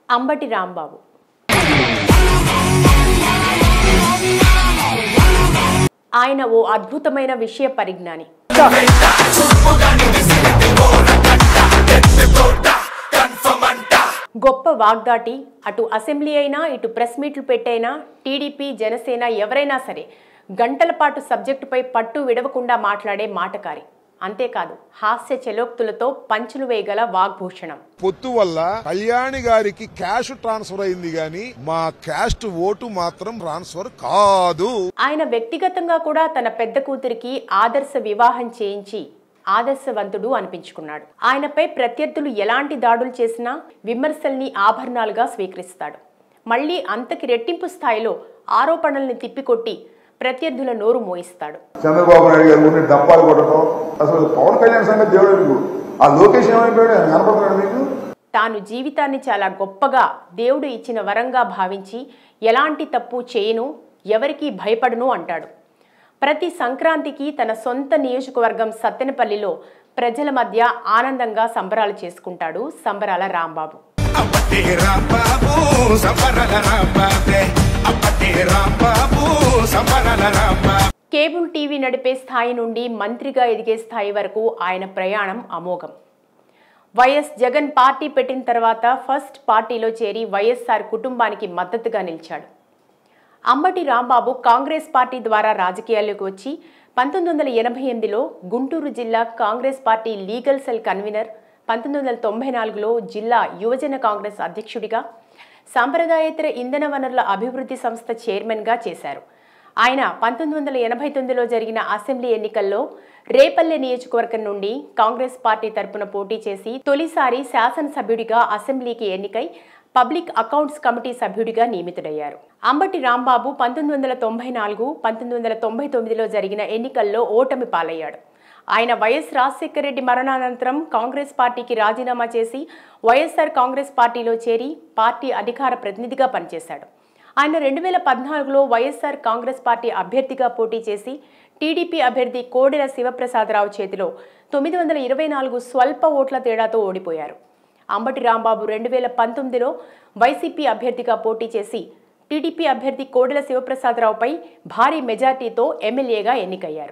అంబటి రాంబాబు ఆయన ఓ అద్భుతమైన విషయ పరిజ్ఞాని గొప్ప వాగ్దాటి అటు అసెంబ్లీ అయినా ఇటు ప్రెస్ మీట్లు పెట్టైనా టీడీపీ జనసేన ఎవరైనా సరే గంటల పాటు సబ్జెక్టుపై పట్టు విడవకుండా మాట్లాడే మాటకారి అంతేకాదు హాస్య చెలోక్తులతో పంచులు వేయగల వాగ్భూషణం పొత్తు వల్ల కళ్యాణి గారికి క్యాష్ ట్రాన్స్ఫర్ అయింది గాని మా క్యాస్ట్ ఓటు మాత్రం ట్రాన్స్ఫర్ కాదు ఆయన వ్యక్తిగతంగా కూడా తన పెద్ద కూతురికి ఆదర్శ వివాహం చేయించి ఆదర్శవంతుడు అనిపించుకున్నాడు ఆయనపై ప్రత్యర్థులు ఎలాంటి దాడులు చేసినా విమర్శల్ని ఆభరణాలుగా స్వీకరిస్తాడు మళ్ళీ అంతకి రెట్టింపు స్థాయిలో ఆరోపణల్ని తిప్పికొట్టి ప్రత్యర్థుల నోరు మోయిస్తాడు చంద్రబాబు నాయుడు గారు ఊరిని డప్పాలు కొట్టడం అసలు పవన్ కళ్యాణ్ సంగతి దేవుడు ఎరుగు. ఆ లోకేష్ ఏమైపోయాడు ఆయన కనపడుతున్నాడు మీకు తాను జీవితాన్ని చాలా గొప్పగా దేవుడు ఇచ్చిన వరంగా భావించి ఎలాంటి తప్పు చేయను ఎవరికీ భయపడను అంటాడు ప్రతి సంక్రాంతికి తన సొంత నియోజకవర్గం సత్తెనపల్లిలో ప్రజల మధ్య ఆనందంగా సంబరాలు చేసుకుంటాడు సంబరాల రాంబాబు అప్పటి రాంబాబు సంబరాల రాంబాబే అప్పటి రాంబాబు సంబరాల రాంబాబు కేబుల్ టీవీ నడిపే స్థాయి నుండి మంత్రిగా ఎదిగే స్థాయి వరకు ఆయన ప్రయాణం అమోఘం వైఎస్ జగన్ పార్టీ పెట్టిన తర్వాత ఫస్ట్ పార్టీలో చేరి వైఎస్ఆర్ కుటుంబానికి మద్దతుగా నిలిచాడు అంబటి రాంబాబు కాంగ్రెస్ పార్టీ ద్వారా రాజకీయాల్లోకి వచ్చి పంతొమ్మిది వందల ఎనభై ఎనిమిదిలో గుంటూరు జిల్లా Congress party legal cell convener పంతొమ్మిది వందల తొంభై నాలుగులో జిల్లా యువజన కాంగ్రెస్ అధ్యక్షుడిగా సాంప్రదాయేతర ఇంధన వనరుల అభివృద్ధి సంస్థ చైర్మన్గా చేశారు ఆయన పంతొమ్మిది వందల ఎనభై తొమ్మిదిలో జరిగిన అసెంబ్లీ ఎన్నికల్లో రేపల్లె నియోజకవర్గం నుండి కాంగ్రెస్ పార్టీ తరపున పోటీ చేసి తొలిసారి శాసనసభ్యుడిగా అసెంబ్లీకి ఎన్నికై పబ్లిక్ అకౌంట్స్ కమిటీ సభ్యుడిగా నియమితుడయ్యారు అంబటి రాంబాబు పంతొమ్మిది వందల తొంభై నాలుగు పంతొమ్మిది వందల తొంభై తొమ్మిదిలో జరిగిన ఎన్నికల్లో ఓటమి పాలయ్యాడు ఆయన వైఎస్ రాజశేఖర రెడ్డి మరణానంతరం కాంగ్రెస్ పార్టీకి రాజీనామా చేసి వైఎస్ఆర్ కాంగ్రెస్ పార్టీలో చేరి పార్టీ అధికార ప్రతినిధిగా పనిచేశాడు ఆయన రెండు వేల పద్నాలుగులో వైఎస్ఆర్ కాంగ్రెస్ పార్టీ అభ్యర్థిగా పోటీ చేసి టీడీపీ అభ్యర్థి కోడెల శివప్రసాదరావు చేతిలో తొమ్మిది వందల ఇరవై నాలుగు స్వల్ప ఓట్ల తేడాతో ఓడిపోయారు అంబటి రాంబాబు రెండు వేల పంతొమ్మిదిలో వైసీపీ అభ్యర్థిగా పోటీ చేసి టీడీపీ అభ్యర్థి కోడెల శివప్రసాదరావుపై భారీ మెజార్టీతో ఎమ్మెల్యేగా ఎన్నికయ్యారు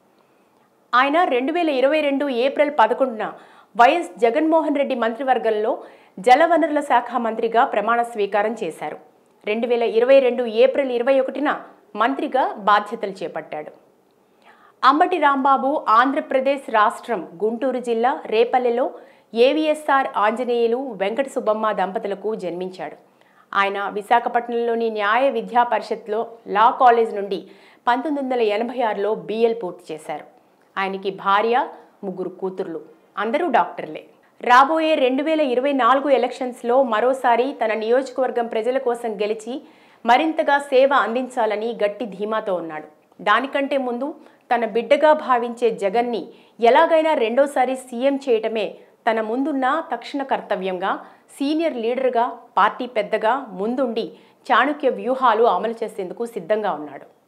ఆయన రెండు వేల ఇరవై రెండు ఏప్రిల్ పదకొండున వైఎస్ జగన్మోహన్ రెడ్డి మంత్రివర్గంలో జలవనరుల శాఖ మంత్రిగా ప్రమాణ స్వీకారం చేశారు రెండు వేల ఇరవై రెండు ఏప్రిల్ ఇరవై ఒకటిన మంత్రిగా బాధ్యతలు చేపట్టాడు అంబటి రాంబాబు ఆంధ్రప్రదేశ్ రాష్ట్రం గుంటూరు జిల్లా రేపల్లెలో ఏవిఎస్ఆర్ ఆంజనేయులు వెంకట సుబ్బమ్మ దంపతులకు జన్మించాడు ఆయన విశాఖపట్నంలోని న్యాయ విద్యా పరిషత్లో లా కాలేజ్ నుండి పంతొమ్మిది వందల ఎనభై ఆరులో బిఎల్ పూర్తి చేశారు ఆయనకి భార్య ముగ్గురు కూతుర్లు అందరూ డాక్టర్లే రాబోయే రెండు వేల ఇరవై నాలుగు ఎలక్షన్స్లో మరోసారి తన నియోజకవర్గం ప్రజల కోసం గెలిచి మరింతగా సేవ అందించాలని గట్టి ధీమాతో ఉన్నాడు దానికంటే ముందు తన బిడ్డగా భావించే జగన్ని ఎలాగైనా రెండోసారి సీఎం చేయటమే తన ముందున్న తక్షణ కర్తవ్యంగా సీనియర్ లీడర్గా పార్టీ పెద్దగా ముందుండి చాణుక్య వ్యూహాలు అమలు చేసేందుకు సిద్ధంగా ఉన్నాడు